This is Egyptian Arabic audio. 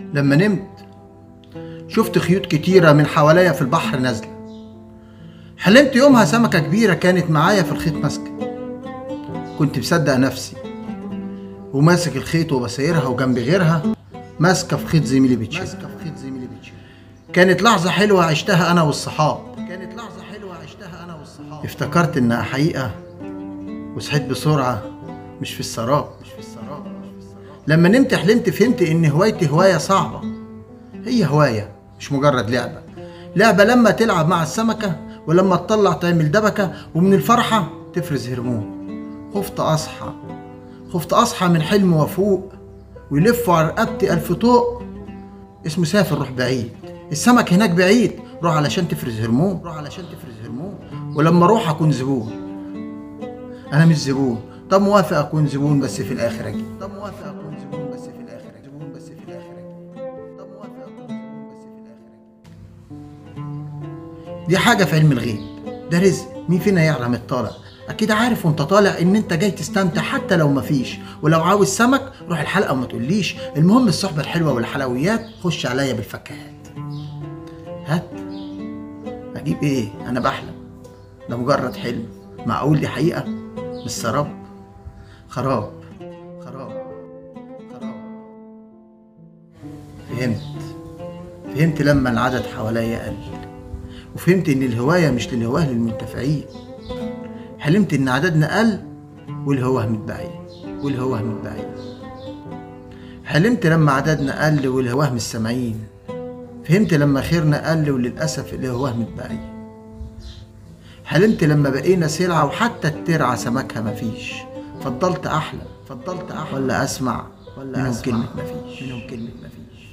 لما نمت شفت خيوط كتيرة من حواليا في البحر نازلة حلمت يومها سمكة كبيرة كانت معايا في الخيط ماسكة كنت مصدق نفسي وماسك الخيط وبسيرها وجنب غيرها ماسكة في خيط زميلي بتشيل ماسكة في خيط زميلي بتشيل كانت لحظة حلوة عشتها أنا والصحاب كانت لحظة حلوة عشتها أنا والصحاب افتكرت إنها حقيقة وصحيت بسرعة مش في السراب مش في السراب لما نمت حلمت فهمت إن هوايتي هواية صعبة هي هواية مش مجرد لعبة لعبة لما تلعب مع السمكة ولما تطلع تعمل دبكة ومن الفرحة تفرز هرمون خفت أصحى خفت أصحى من حلم وفوق ويلفوا على رقبتي ألف طوق اسمه سافر روح بعيد السمك هناك بعيد روح علشان تفرز هرمون روح علشان تفرز هرمون ولما اروح اكون زبون انا مش زبون طب موافق اكون زبون بس في الاخر اجي طب موافق اكون زبون بس في الاخر اجي زبون بس في الاخر اجي طب موافق اكون زبون بس في الاخر اجي دي حاجه في علم الغيب ده رزق مين فينا يعلم الطالع اكيد عارف وانت طالع ان انت جاي تستمتع حتى لو مفيش ولو عاوز سمك روح الحلقه وما تقوليش المهم الصحبه الحلوه والحلويات خش عليا بالفكاهات هات اجيب ايه انا بحلم ده مجرد حلم معقول دي حقيقه مش سراب خراب خراب خراب فهمت فهمت لما العدد حواليا قل وفهمت ان الهوايه مش للهواه للمنتفعين حلمت ان عددنا قل والهواه متبعين والهواه متبعين حلمت لما عددنا قل والهواه مش سامعين فهمت لما خيرنا قل وللأسف الهواه متبعين حلمت لما بقينا سلعة وحتى الترعة سمكها مفيش فضلت أحلم فضلت أحلم ولا أسمع ولا منهم كلمة مفيش منهم كلمة مفيش